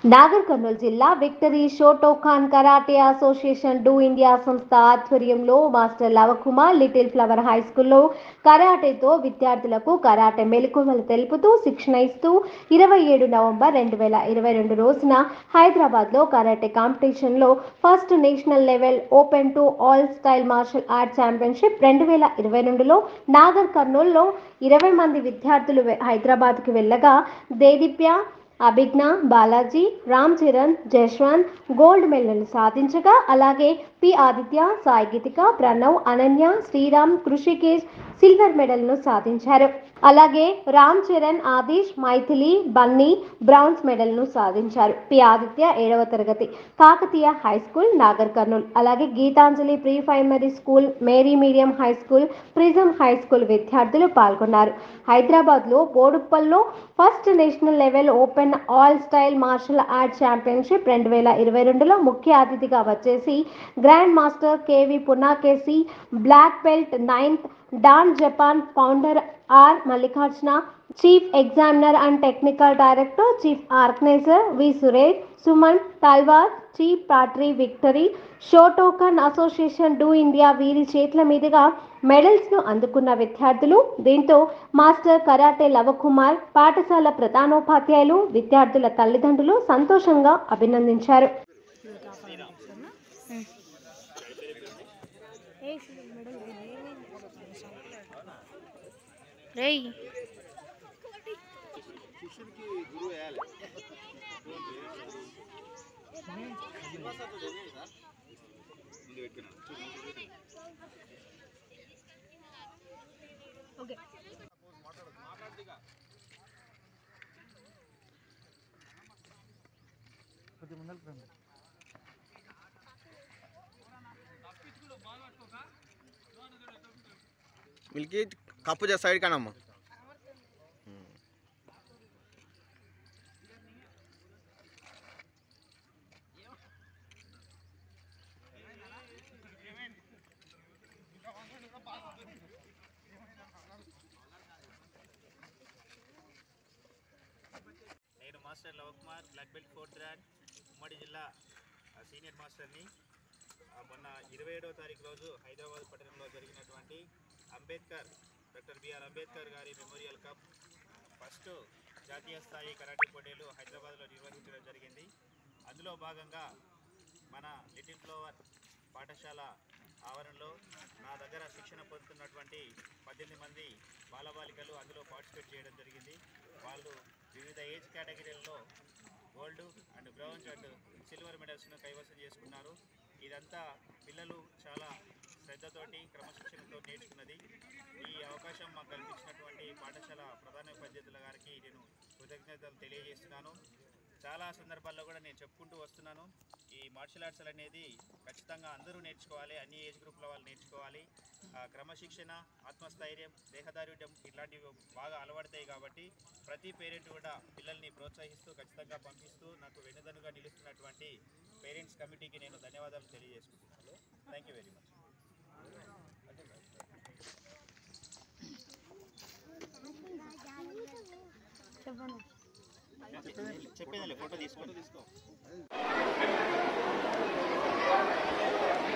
నాగర్ కర్నూలు జిల్లా victory Shotokan karate association do India సంస్థ ఆధ్వర్యంలో master Lavakumar little flower high స్కూల్లో కరాటేతో విద్యార్థులకు కరాటే మెలకువలు తెలుపుతూ శిక్షణ ఇస్తూ ఇరవై ఏడు నవంబర్ రెండు వేల ఇరవై రెండు రోజున హైదరాబాద్లో కరాటే కాంపిటీషన్లో first national level open to all style martial art championship రెండు వేల ఇరవై రెండులో నాగర్ కర్నూల్లో ఇరవై మంది విద్యార్థులు వె- హైదరాబాద్కు వెళ్ళగా దేదీప్య అభిజ్ఞ బాలాజీ రామ్ చరణ్ జశ్వంత్ గోల్డ్ మెడల్ సాధించగా అలాగే పి ఆదిత్య సాయి గీతిక ప్రణవ్ అనన్య శ్రీరామ్ కృషికేష్ సిల్వర్ మెడల్ను సాధించారు అలాగే రామ్ చరణ్ ఆదిష్ మైథిలి బన్నీ బ్రౌన్స్ మెడల్ను సాధించారు పి ఆదిత్య ఏడవ తరగతి కాకతీయ హై స్కూల్ నాగర్ కర్నూల్ అలాగే Geetanjali pre primary school Mary medium high school prism high school విద్యార్థులు పాల్గొన్నారు హైదరాబాద్లో బోడుప్పల్లో first national level open all style martial art championship రెండు వేల ఇరవై రెండులో ముఖ్య అతిథిగా వచ్చేసి grand master KV Punakesi black belt ninth dan Japan founder R Mallikarjuna chief examiner and technical director chief organiser V Suresh Suman Talwar chief patron victory Shotokan association do India వీరి చేతుల మీదుగా మెడల్స్ ను అందుకున్న విద్యార్థులు దీంతో మాస్టర్ కరాటే లవకుమార్ పాఠశాల ప్రధానోపాధ్యాయులు విద్యార్థుల తల్లిదండ్రులు సంతోషంగా అభినందించారు రేయ్ మిల్కీ కప్పు చేస్తా సైడ్ కానమ్మా నేను master Lavakumar black belt fourth rank ఉమ్మడి జిల్లా ఆ, సీనియర్ మాస్టర్ని ఆ, మొన్న ఇరవై ఏడవ తారీఖు రోజు హైదరాబాద్ పట్టణంలో జరిగినటువంటి అంబేద్కర్ డాక్టర్ బిఆర్ అంబేద్కర్ గారి మెమోరియల్ కప్ ఫస్ట్ జాతీయ స్థాయి కరాటే పోటీలు హైదరాబాద్లో నిర్వహించడం జరిగింది అందులో భాగంగా మన లిటిల్ ఫ్లవర్ పాఠశాల ఆవరణలో నా దగ్గర శిక్షణ పొందుతున్నటువంటి పద్దెనిమిది మంది బాలబాలికలు అందులో పార్టిసిపేట్ చేయడం జరిగింది వాళ్ళు వివిధ ఏజ్ కేటగిరీలలో gold and bronze and silver మెడల్స్ను కైవసం చేసుకున్నారు ఇదంతా పిల్లలు చాలా శ్రద్ధతోటి క్రమశిక్షణతో నేర్చుకున్నది ఈ అవకాశం మాకు కల్పించినటువంటి పాఠశాల ప్రధాన ఉపాధ్యాయుల గారికి నేను కృతజ్ఞతలు తెలియజేస్తున్నాను చాలా సందర్భాల్లో కూడా నేను చెప్పుకుంటూ వస్తున్నాను ఈ మార్షల్ ఆర్ట్స్ అనేది ఖచ్చితంగా అందరూ నేర్చుకోవాలి అన్ని ఏజ్ గ్రూప్ల వాళ్ళు నేర్చుకోవాలి ఆ, క్రమశిక్షణ ఆత్మస్థైర్యం దేహదారుఢ్యం ఇట్లాంటివి బాగా అలవడతాయి కాబట్టి ప్రతి పేరెంట్ కూడా పిల్లల్ని ప్రోత్సహిస్తూ ఖచ్చితంగా పంపిస్తూ నాకు వెన్నుదన్నుగా నిలుస్తున్నటువంటి పేరెంట్స్ కమిటీకి నేను ధన్యవాదాలు తెలియజేసుకుంటున్నాను థ్యాంక్ యూ వెరీ మచ్ చెప్పండి చెప్పేదాన్ని ఫోటో తీసుకోండి తీసుకో